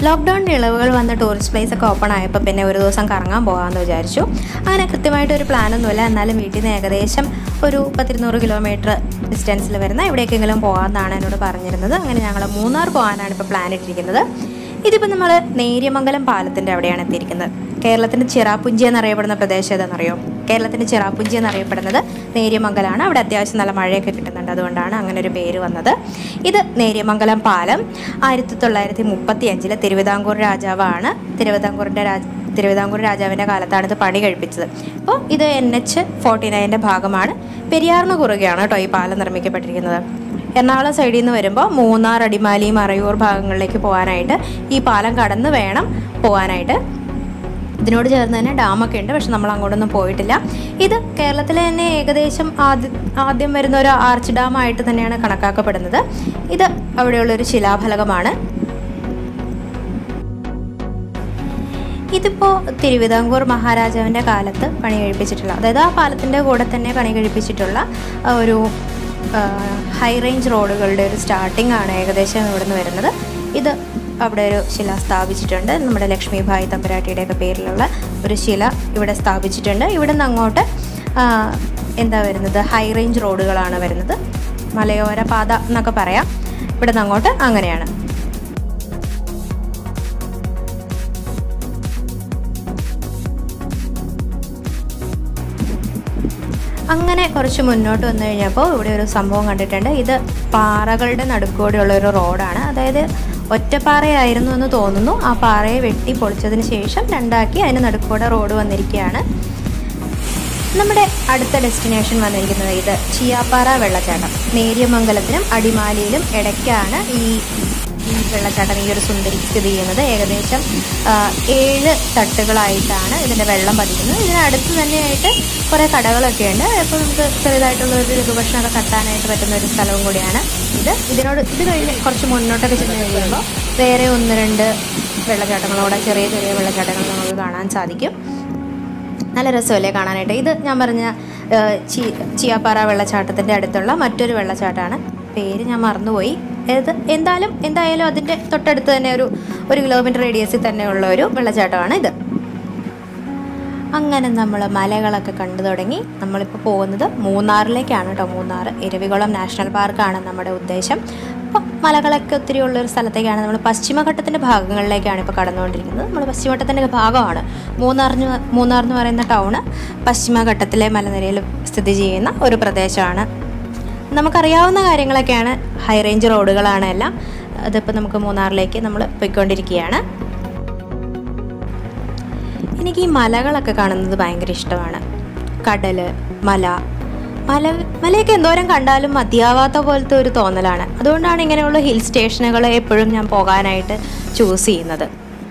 lockdown ഇളവുകൾ വന്ന tourist place ഒക്കെ ഓപ്പൺ ആയപ്പോൾ പിന്നെ ഒരു ദിവസം കറങ്ങാൻ പോകാമെന്ന് വിചാരിച്ചു അങ്ങനെ കൃത്യമായിട്ട് ഒരു പ്ലാനൊന്നുമില്ല എന്നാലും വീട്ടിൽ നിന്ന് ഏകദേശം ഒരു പത്തിരുന്നൂറ് കിലോമീറ്റർ ഡിസ്റ്റൻസിൽ വരുന്ന എവിടേക്കെങ്കിലും പോകാമെന്നാണ് എന്നോട് പറഞ്ഞിരുന്നത് അങ്ങനെ ഞങ്ങൾ മൂന്നാർ പോകാനാണ് ഇപ്പോൾ പ്ലാൻ ഇട്ടിരിക്കുന്നത് ഇതിപ്പോൾ നമ്മൾ നേര്യമംഗലം പാലത്തിൻ്റെ അവിടെയാണ് എത്തിയിരിക്കുന്നത് കേരളത്തിൻ്റെ ചിറാപ്പുഞ്ചി എന്നറിയപ്പെടുന്ന പ്രദേശം ഏതാണെന്നറിയോ കേരളത്തിൻ്റെ ചിറാപ്പുഞ്ചി എന്നറിയപ്പെടുന്നത് നേര്യമംഗലമാണ് അവിടെ അത്യാവശ്യം നല്ല മഴയൊക്കെ കിട്ടുന്നുണ്ട് അതുകൊണ്ടാണ് അങ്ങനെ ഒരു പേര് വന്നത് ഇത് നേര്യമംഗലം പാലം ആയിരത്തി തൊള്ളായിരത്തി മുപ്പത്തി അഞ്ചിലെ തിരുവിതാംകൂർ രാജാവാണ് തിരുവിതാംകൂറിൻ്റെ രാജ തിരുവിതാംകൂർ രാജാവിൻ്റെ കാലത്താണ് ഇത് പണി കഴിപ്പിച്ചത് അപ്പോൾ ഇത് എൻ എച്ച് ഫോർട്ടി നയൻ്റെ ഭാഗമാണ് പെരിയാറിന് കുറുകയാണ് കേട്ടോ ഈ പാലം നിർമ്മിക്കപ്പെട്ടിരിക്കുന്നത് എറണാകുളം സൈഡിൽ നിന്ന് വരുമ്പോൾ മൂന്നാർ അടിമാലി മറയൂർ ഭാഗങ്ങളിലേക്ക് പോകാനായിട്ട് ഈ പാലം കടന്ന് വേണം പോകാനായിട്ട് ഇതിനോട് ചേർന്ന് തന്നെ ഡാമൊക്കെ ഉണ്ട് പക്ഷെ നമ്മൾ അങ്ങോട്ടൊന്നും പോയിട്ടില്ല ഇത് കേരളത്തിലെ തന്നെ ഏകദേശം ആദ്യം ആദ്യം വരുന്ന ഒരു ആർച്ച് ഡാം ആയിട്ട് തന്നെയാണ് കണക്കാക്കപ്പെടുന്നത് ഇത് അവിടെയുള്ളൊരു ശിലാഫലകമാണ് ഇതിപ്പോൾ തിരുവിതാംകൂർ മഹാരാജാവിൻ്റെ കാലത്ത് പണി കഴിപ്പിച്ചിട്ടുള്ള അതായത് ആ പാലത്തിൻ്റെ കൂടെ തന്നെ പണി കഴിപ്പിച്ചിട്ടുള്ള ആ, ഒരു ഹൈ റേഞ്ച് റോഡുകളുടെ ഒരു സ്റ്റാർട്ടിംഗ് ആണ് ഏകദേശം ഇവിടെ നിന്ന് വരുന്നത് ഇത് അവിടെ ഒരു ശില സ്ഥാപിച്ചിട്ടുണ്ട് നമ്മുടെ ലക്ഷ്മിഭായ് തമ്പുരാട്ടിയുടെയൊക്കെ പേരിലുള്ള ഒരു ശില ഇവിടെ സ്ഥാപിച്ചിട്ടുണ്ട് ഇവിടെ നിന്ന് അങ്ങോട്ട് ആ, എന്താ വരുന്നത് ഹൈ റേഞ്ച് റോഡുകളാണ് വരുന്നത് മലയോര പാത എന്നൊക്കെ പറയാം ഇവിടെ നിന്ന് അങ്ങോട്ട് അങ്ങനെയാണ് അങ്ങനെ കുറച്ച് മുന്നോട്ട് വന്നു കഴിഞ്ഞപ്പോൾ ഇവിടെ ഒരു സംഭവം കണ്ടിട്ടുണ്ട് ഇത് പാറകളുടെ നടുക്കൂടെയുള്ള ഒരു റോഡാണ് അതായത് ഒറ്റപ്പാറയായിരുന്നു എന്ന് തോന്നുന്നു ആ പാറയെ വെട്ടി പൊളിച്ചതിന് ശേഷം രണ്ടാക്കി അതിന് നടുക്കൂടെ റോഡ് വന്നിരിക്കുകയാണ് നമ്മുടെ അടുത്ത ഡെസ്റ്റിനേഷൻ വന്നിരിക്കുന്നത് ഇത് ചിയാപ്പാറ വെള്ളച്ചാട്ടം നേര്യമംഗലത്തിനും അടിമാലിയിലും ഇടയ്ക്കാണ് ഈ ഈ വെള്ളച്ചാട്ടം ഈ ഒരു സുന്ദരി സ്ഥിതി ചെയ്യുന്നത് ഏകദേശം ആ, ഏഴ് തട്ടുകളായിട്ടാണ് ഇതിൻ്റെ വെള്ളം പതിക്കുന്നത് ഇതിനടുത്ത് തന്നെയായിട്ട് കുറേ കടകളൊക്കെ ഉണ്ട് അപ്പോൾ നമുക്ക് ചെറുതായിട്ടുള്ള ഒരു ലഘുഭക്ഷണമൊക്കെ തട്ടാനായിട്ട് പറ്റുന്ന ഒരു സ്ഥലവും കൂടിയാണ് ഇത് ഇതിനോട് ഇത് കഴിഞ്ഞ് കുറച്ച് മുന്നോട്ടൊക്കെ ചെന്ന് കഴിയുമ്പോൾ വേറെ ഒന്ന് രണ്ട് വെള്ളച്ചാട്ടങ്ങളോടെ ചെറിയ ചെറിയ വെള്ളച്ചാട്ടങ്ങൾ നമുക്ക് കാണാൻ സാധിക്കും നല്ല രസമല്ലേ കാണാനായിട്ട് ഇത് ഞാൻ പറഞ്ഞ ആ, ചി ചിയാപ്പാറ വെള്ളച്ചാട്ടത്തിൻ്റെ അടുത്തുള്ള മറ്റൊരു വെള്ളച്ചാട്ടമാണ് പേര് ഞാൻ മറന്നുപോയി ഏത് എന്തായാലും എന്തായാലും അതിൻ്റെ തൊട്ടടുത്ത് തന്നെ ഒരു ഒരു കിലോമീറ്റർ റേഡിയസിൽ തന്നെയുള്ള ഒരു വെള്ളച്ചാട്ടമാണ് ഇത് അങ്ങനെ നമ്മൾ മലകളൊക്കെ കണ്ടു തുടങ്ങി നമ്മളിപ്പോൾ പോകുന്നത് മൂന്നാറിലേക്കാണ് കേട്ടോ മൂന്നാർ ഇരവികുളം നാഷണൽ പാർക്കാണ് നമ്മുടെ ഉദ്ദേശം അപ്പോൾ മലകളൊക്കെ ഒത്തിരി ഉള്ള ഒരു സ്ഥലത്തേക്കാണ് നമ്മൾ പശ്ചിമഘട്ടത്തിൻ്റെ ഭാഗങ്ങളിലേക്കാണ് ഇപ്പോൾ കടന്നുകൊണ്ടിരിക്കുന്നത് നമ്മൾ പശ്ചിമഘട്ടത്തിൻ്റെ ഭാഗമാണ് മൂന്നാറിന് മൂന്നാർ എന്ന് പറയുന്ന ടൗണ് പശ്ചിമഘട്ടത്തിലെ മലനിരയിൽ സ്ഥിതി ചെയ്യുന്ന ഒരു പ്രദേശമാണ് നമുക്കറിയാവുന്ന കാര്യങ്ങളൊക്കെയാണ് ഹൈ റേഞ്ച് റോഡുകളാണ് എല്ലാം അതിപ്പോൾ നമുക്ക് മൂന്നാറിലേക്ക് നമ്മൾ പോയിക്കൊണ്ടിരിക്കുകയാണ് എനിക്ക് ഈ മലകളൊക്കെ കാണുന്നത് ഭയങ്കര ഇഷ്ടമാണ് കടൽ മല മല മലയൊക്കെ എന്തോരം കണ്ടാലും മതിയാവാത്ത പോലത്തെ ഒരു തോന്നലാണ് അതുകൊണ്ടാണ് ഇങ്ങനെയുള്ള ഹിൽ സ്റ്റേഷനുകൾ എപ്പോഴും ഞാൻ പോകാനായിട്ട് ചൂസ് ചെയ്യുന്നത്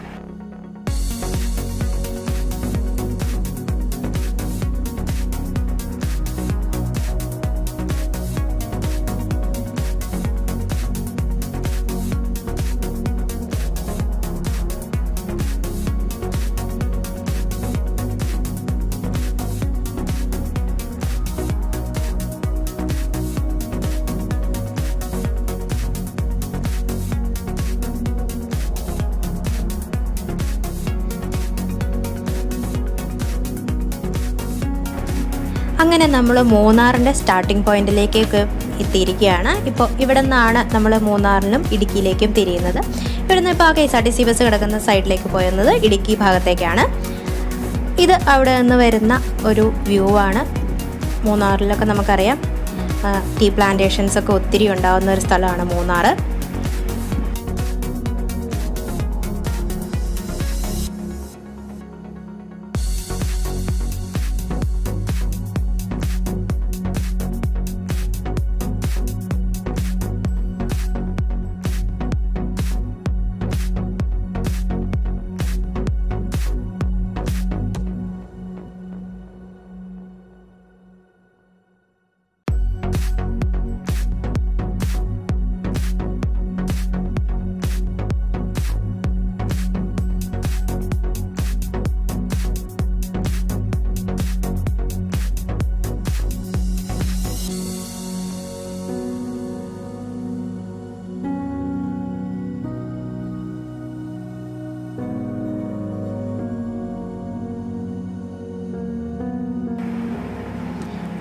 അങ്ങനെ നമ്മൾ മൂന്നാറിൻ്റെ സ്റ്റാർട്ടിംഗ് പോയിന്റിലേക്കൊക്കെ എത്തിയിരിക്കുകയാണ് ഇപ്പോൾ ഇവിടെ നിന്നാണ് നമ്മൾ മൂന്നാറിലും ഇടുക്കിയിലേക്കും തിരിയുന്നത് ഇവിടെ നിന്ന് ഇപ്പോൾ ആ K S R T C bus കിടക്കുന്ന സൈഡിലേക്ക് പോയിരുന്നത് ഇടുക്കി ഭാഗത്തേക്കാണ് ഇത് അവിടെ നിന്ന് വരുന്ന ഒരു വ്യൂ ആണ് മൂന്നാറിലൊക്കെ നമുക്കറിയാം ടീ പ്ലാന്റേഷൻസ് ഒക്കെ ഒത്തിരി ഉണ്ടാകുന്ന ഒരു സ്ഥലമാണ് മൂന്നാർ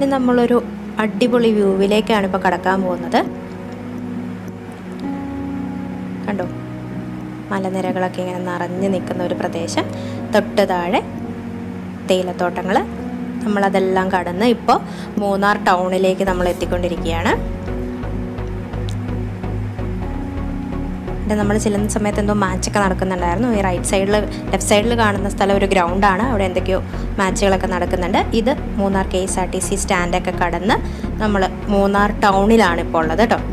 ഇനി നമ്മളൊരു അടിപൊളി വ്യൂവിലേക്കാണ് ഇപ്പോൾ കടക്കാൻ പോകുന്നത് കണ്ടോ മലനിരകളൊക്കെ ഇങ്ങനെ നിറഞ്ഞു നിൽക്കുന്ന ഒരു പ്രദേശം തൊട്ട് താഴെ തേയിലത്തോട്ടങ്ങൾ നമ്മളതെല്ലാം കടന്ന് ഇപ്പോൾ മൂന്നാർ ടൗണിലേക്ക് നമ്മൾ എത്തിക്കൊണ്ടിരിക്കുകയാണ് നമ്മൾ ചെല്ലുന്ന സമയത്ത് എന്തോ മാച്ചൊക്കെ നടക്കുന്നുണ്ടായിരുന്നു ഈ റൈറ്റ് സൈഡിൽ ലെഫ്റ്റ് സൈഡിൽ കാണുന്ന സ്ഥലം ഒരു ഗ്രൗണ്ടാണ് അവിടെ എന്തൊക്കെയോ മാച്ചുകളൊക്കെ നടക്കുന്നുണ്ട് ഇത് Munnar K S R T C സ്റ്റാൻഡൊക്കെ കടന്ന് നമ്മൾ മൂന്നാർ ടൗണിലാണ് ഇപ്പോൾ ഉള്ളത് കേട്ടോ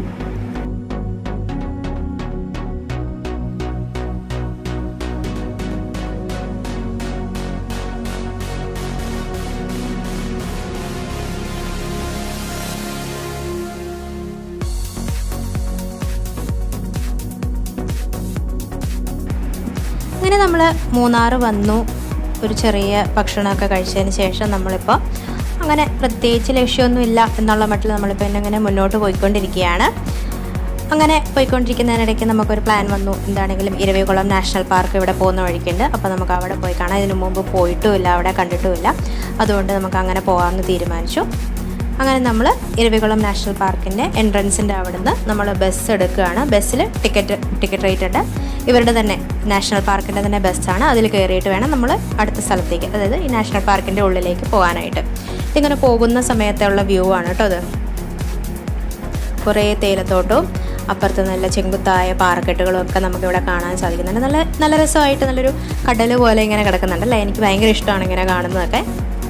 അങ്ങനെ നമ്മൾ മൂന്നാർ വന്നു ഒരു ചെറിയ ഭക്ഷണമൊക്കെ കഴിച്ചതിന് ശേഷം നമ്മളിപ്പോൾ അങ്ങനെ പ്രത്യേകിച്ച് ലക്ഷ്യമൊന്നുമില്ല എന്നുള്ള മട്ടിൽ നമ്മളിപ്പോൾ ഇങ്ങനെ മുന്നോട്ട് പോയിക്കൊണ്ടിരിക്കുകയാണ് അങ്ങനെ പോയിക്കൊണ്ടിരിക്കുന്നതിനിടയ്ക്ക് നമുക്കൊരു പ്ലാൻ വന്നു എന്താണെങ്കിലും ഇരവികുളം നാഷണൽ പാർക്ക് ഇവിടെ പോകുന്ന വഴിക്കുണ്ട് അപ്പോൾ നമുക്ക് അവിടെ പോയി കാണാം ഇതിനു മുമ്പ് പോയിട്ടുമില്ല അവിടെ കണ്ടിട്ടുമില്ല അതുകൊണ്ട് നമുക്ക് അങ്ങനെ പോകാമെന്ന് തീരുമാനിച്ചു അങ്ങനെ നമ്മൾ ഇരവികുളം നാഷണൽ പാർക്കിൻ്റെ എൻട്രൻസിൻ്റെ അവിടുന്ന് നമ്മൾ ബസ് എടുക്കുകയാണ് ബസ്സിൽ ടിക്കറ്റ് ടിക്കറ്റ് റേറ്റ് ഉണ്ട് ഇവരുടെ തന്നെ നാഷണൽ പാർക്കിൻ്റെ തന്നെ ബസ്സാണ് അതിൽ കയറിയിട്ട് വേണം നമ്മൾ അടുത്ത സ്ഥലത്തേക്ക് അതായത് ഈ നാഷണൽ പാർക്കിൻ്റെ ഉള്ളിലേക്ക് പോകാനായിട്ട് ഇതിങ്ങനെ പോകുന്ന സമയത്തുള്ള വ്യൂ ആണ് കേട്ടോ അത് കുറേ തേയിലത്തോട്ടവും അപ്പുറത്ത് നല്ല ചെങ്കുത്തായ പാറക്കെട്ടുകളും ഒക്കെ നമുക്കിവിടെ കാണാൻ സാധിക്കുന്നുണ്ട് നല്ല നല്ല രസമായിട്ട് നല്ലൊരു കടൽ പോലെ ഇങ്ങനെ കിടക്കുന്നുണ്ടല്ലേ എനിക്ക് ഭയങ്കര ഇഷ്ടമാണ് ഇങ്ങനെ കാണുന്നതൊക്കെ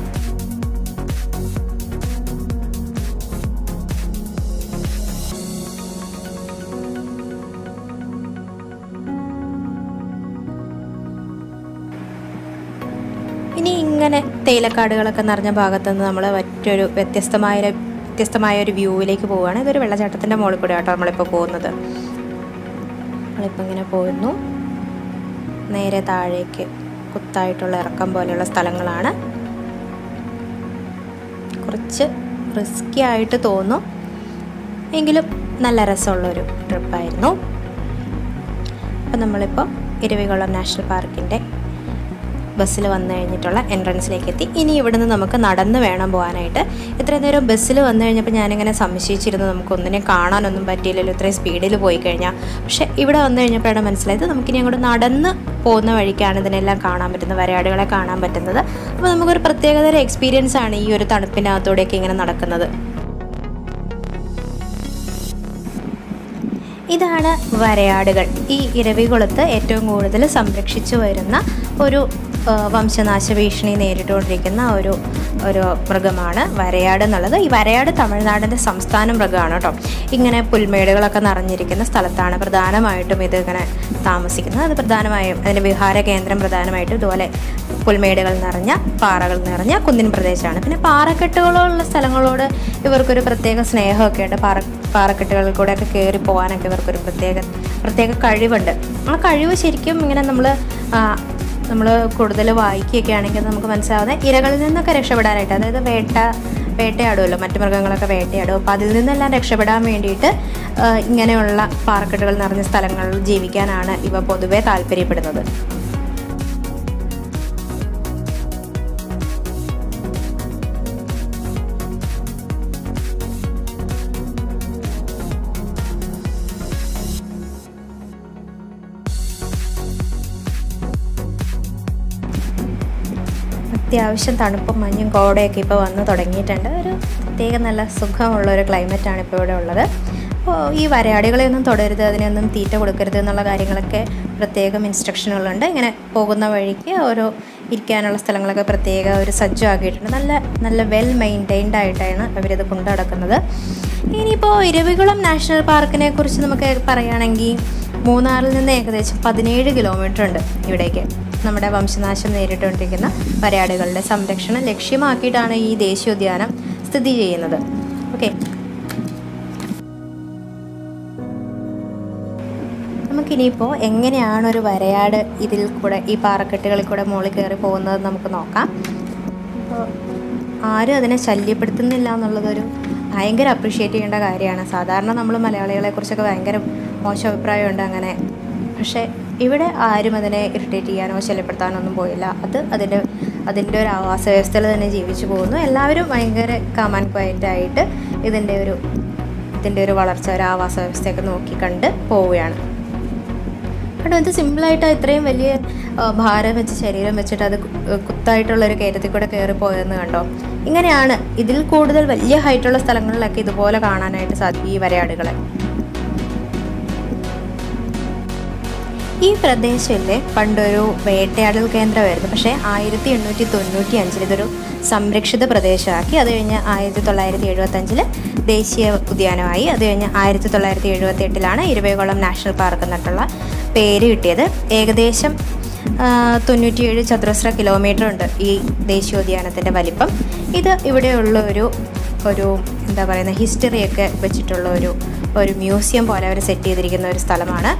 ഇനി ഇങ്ങനെ തേയിലക്കാടുകളൊക്കെ നിറഞ്ഞ ഭാഗത്ത് നിന്ന് നമ്മൾ മറ്റൊരു വ്യത്യസ്തമായ വ്യത്യസ്തമായ ഒരു വ്യൂവിലേക്ക് പോവുകയാണ് ഇതൊരു വെള്ളച്ചാട്ടത്തിൻ്റെ മുകളിൽ കൂടെ ആട്ടോ നമ്മളിപ്പോൾ പോകുന്നത് നമ്മളിപ്പോൾ ഇങ്ങനെ പോകുന്നു നേരെ താഴേക്ക് കുത്തായിട്ടുള്ള ഇറക്കം പോലെയുള്ള സ്ഥലങ്ങളാണ് കുറച്ച് റിസ്കി ആയിട്ട് തോന്നും എങ്കിലും നല്ല രസമുള്ളൊരു ട്രിപ്പായിരുന്നു അപ്പം നമ്മളിപ്പോൾ ഇരവികുളം നാഷണൽ പാർക്കിൻ്റെ ബസ്സിൽ വന്നു കഴിഞ്ഞിട്ടുള്ള എൻട്രൻസിലേക്ക് എത്തി ഇനി ഇവിടുന്ന് നമുക്ക് നടന്ന് വേണം പോകാനായിട്ട് ഇത്രയും നേരം ബസ്സിൽ വന്നു കഴിഞ്ഞപ്പോൾ ഞാനിങ്ങനെ സംശയിച്ചിരുന്നു നമുക്കൊന്നിനെ കാണാനൊന്നും പറ്റിയില്ലല്ലോ ഇത്രയും സ്പീഡിൽ പോയി കഴിഞ്ഞാൽ പക്ഷേ ഇവിടെ വന്നു കഴിഞ്ഞപ്പോഴാണ് മനസ്സിലായത് നമുക്കിനി അങ്ങോട്ട് നടന്ന് പോകുന്ന വഴിക്കാണ് ഇതിനെല്ലാം കാണാൻ പറ്റുന്നത് വരയാടുകളെ കാണാൻ പറ്റുന്നത് അപ്പോൾ നമുക്കൊരു പ്രത്യേകതര എക്സ്പീരിയൻസ് ആണ് ഈ ഒരു തണുപ്പിനകത്തൂടെയൊക്കെ ഇങ്ങനെ നടക്കുന്നത് ഇതാണ് വരയാടുകൾ ഈ ഇരവികുളത്ത് ഏറ്റവും കൂടുതൽ സംരക്ഷിച്ചു വരുന്ന ഒരു ആ, വംശനാശ ഭീഷണി നേരിട്ടുകൊണ്ടിരിക്കുന്ന ഒരു ഒരു മൃഗമാണ് വരയാട് എന്നുള്ളത് ഈ വരയാട് തമിഴ്നാടിൻ്റെ സംസ്ഥാന മൃഗമാണ് കേട്ടോ ഇങ്ങനെ പുൽമേടുകളൊക്കെ നിറഞ്ഞിരിക്കുന്ന സ്ഥലത്താണ് പ്രധാനമായിട്ടും ഇത് ഇങ്ങനെ താമസിക്കുന്നത് അത് പ്രധാനമായും അതിൻ്റെ വിഹാര കേന്ദ്രം പ്രധാനമായിട്ടും ഇതുപോലെ പുൽമേടുകൾ നിറഞ്ഞ പാറകൾ നിറഞ്ഞ കുന്നിൻ പ്രദേശമാണ് പിന്നെ പാറക്കെട്ടുകളുള്ള സ്ഥലങ്ങളോട് ഇവർക്കൊരു പ്രത്യേക സ്നേഹമൊക്കെ ഉണ്ട് പാറ പാറക്കെട്ടുകളിൽ കൂടെയൊക്കെ കയറി പോകാനൊക്കെ ഇവർക്കൊരു പ്രത്യേക പ്രത്യേക കഴിവുണ്ട് ആ കഴിവ് ശരിക്കും ഇങ്ങനെ നമ്മൾ നമ്മൾ കൂടുതൽ വായിക്കുകയൊക്കെ ആണെങ്കിൽ നമുക്ക് മനസ്സിലാവുന്നത് ഇരകളിൽ നിന്നൊക്കെ രക്ഷപ്പെടാനായിട്ട് അതായത് വേട്ട വേട്ടയാടുമല്ലോ മറ്റു മൃഗങ്ങളൊക്കെ വേട്ടയാടും അപ്പോൾ അതിൽ നിന്നെല്ലാം രക്ഷപ്പെടാൻ വേണ്ടിയിട്ട് ആ, ഇങ്ങനെയുള്ള പാറക്കെട്ടുകൾ നിറഞ്ഞ സ്ഥലങ്ങളിൽ ജീവിക്കാനാണ് ഇവ പൊതുവെ താല്പര്യപ്പെടുന്നത് അത്യാവശ്യം തണുപ്പും മഞ്ഞും കോടയൊക്കെ ഇപ്പോൾ വന്ന് തുടങ്ങിയിട്ടുണ്ട് ഒരു പ്രത്യേക നല്ല സുഖമുള്ള ഒരു ക്ലൈമറ്റാണ് ഇപ്പോൾ ഇവിടെ ഉള്ളത് അപ്പോൾ ഈ വരയാടികളെയൊന്നും തൊടരുത് അതിനൊന്നും തീറ്റ കൊടുക്കരുത് എന്നുള്ള കാര്യങ്ങളൊക്കെ പ്രത്യേകം ഇൻസ്ട്രക്ഷനുകളുണ്ട് ഇങ്ങനെ പോകുന്ന വഴിക്ക് ഓരോ ഇരിക്കാനുള്ള സ്ഥലങ്ങളൊക്കെ പ്രത്യേക ഒരു സജ്ജമാക്കിയിട്ടുണ്ട് നല്ല നല്ല വെൽ മെയിൻറ്റൈൻഡ് ആയിട്ടാണ് അവരിത് കൊണ്ടു നടക്കുന്നത് ഇനിയിപ്പോൾ ഇരവികുളം നാഷണൽ പാർക്കിനെ കുറിച്ച് നമുക്ക് പറയുകയാണെങ്കിൽ മൂന്നാറിൽ നിന്ന് ഏകദേശം പതിനേഴ് കിലോമീറ്റർ ഉണ്ട് ഇവിടേക്ക് നമ്മുടെ വംശനാശം നേരിട്ടുകൊണ്ടിരിക്കുന്ന വരയാടുകളുടെ സംരക്ഷണം ലക്ഷ്യമാക്കിയിട്ടാണ് ഈ ദേശീയോദ്യാനം സ്ഥിതി ചെയ്യുന്നത് ഓക്കെ നമുക്കിനിയിപ്പോൾ എങ്ങനെയാണ് ഒരു വരയാട് ഇതിൽ കൂടെ ഈ പാറക്കെട്ടുകളിൽ കൂടെ മുകളിൽ കയറി പോകുന്നത് നമുക്ക് നോക്കാം അപ്പോൾ ആരും അതിനെ ശല്യപ്പെടുത്തുന്നില്ല എന്നുള്ളതൊരു ഭയങ്കര അപ്രീഷിയേറ്റ് ചെയ്യേണ്ട കാര്യമാണ് സാധാരണ നമ്മൾ മലയാളികളെക്കുറിച്ചൊക്കെ ഭയങ്കര മോശം അഭിപ്രായമുണ്ട് അങ്ങനെ പക്ഷേ ഇവിടെ ആരും അതിനെ ഇറിറ്റേറ്റ് ചെയ്യാനോ ശല്യപ്പെടുത്താനോ ഒന്നും പോയില്ല അത് അതിൻ്റെ അതിൻ്റെ ഒരു ആവാസ വ്യവസ്ഥയിൽ തന്നെ ജീവിച്ചു പോകുന്നു എല്ലാവരും ഭയങ്കര കാമാൻ ക്വയറ്റായിട്ട് ഇതിൻ്റെ ഒരു ഇതിൻ്റെ ഒരു വളർച്ച ഒരു ആവാസ വ്യവസ്ഥയൊക്കെ നോക്കി കണ്ട് പോവുകയാണ് കേട്ടോ ഇത് സിമ്പിളായിട്ട് ഇത്രയും വലിയ ആ, ഭാരം വെച്ച് ശരീരം വെച്ചിട്ട് അത് കു- കുത്തായിട്ടുള്ള ഒരു കയറ്റത്തിൽ കൂടെ കയറി പോയെന്ന് കണ്ടോ ഇങ്ങനെയാണ് ഇതിൽ കൂടുതൽ വലിയ ഹൈറ്റുള്ള സ്ഥലങ്ങളിലൊക്കെ ഇതുപോലെ കാണാനായിട്ട് സാധിക്കും ഈ വരയാടുകളെ ഈ പ്രദേശമില്ലേ പണ്ടൊരു വേട്ടയാടൽ കേന്ദ്രമായിരുന്നു പക്ഷേ ആയിരത്തി എണ്ണൂറ്റി തൊണ്ണൂറ്റി അഞ്ചിൽ ഇതൊരു സംരക്ഷിത പ്രദേശമാക്കി അത് കഴിഞ്ഞ് ആയിരത്തി തൊള്ളായിരത്തി എഴുപത്തഞ്ചിൽ ദേശീയ ഉദ്യാനമായി അത് കഴിഞ്ഞ് ആയിരത്തി തൊള്ളായിരത്തി എഴുപത്തി എട്ടിലാണ് ഇരുവേകുളം നാഷണൽ പാർക്ക് എന്നിട്ടുള്ള പേര് കിട്ടിയത് ഏകദേശം ആ, തൊണ്ണൂറ്റിയേഴ് ചതുരശ്ര കിലോമീറ്റർ ഉണ്ട് ഈ ദേശീയോദ്യാനത്തിൻ്റെ വലിപ്പം ഇത് ഇവിടെയുള്ള ഒരു ഒരു എന്താ പറയുന്ന ഹിസ്റ്ററിയൊക്കെ വെച്ചിട്ടുള്ള ഒരു ഒരു മ്യൂസിയം പോലെ അവർ സെറ്റ് ചെയ്തിരിക്കുന്ന ഒരു സ്ഥലമാണ്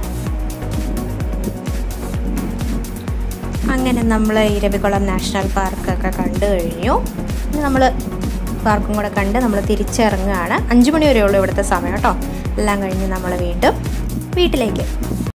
അങ്ങനെ നമ്മൾ ഇരവികുളം നാഷണൽ പാർക്കൊക്കെ കണ്ടു കഴിഞ്ഞു ഇനി നമ്മൾ പാർക്കും കൂടെ കണ്ട് നമ്മൾ തിരിച്ചിറങ്ങുകയാണ് അഞ്ച് മണി വരെയുള്ളൂ ഇവിടുത്തെ സമയം കേട്ടോ എല്ലാം കഴിഞ്ഞ് നമ്മൾ വീണ്ടും വീട്ടിലേക്ക്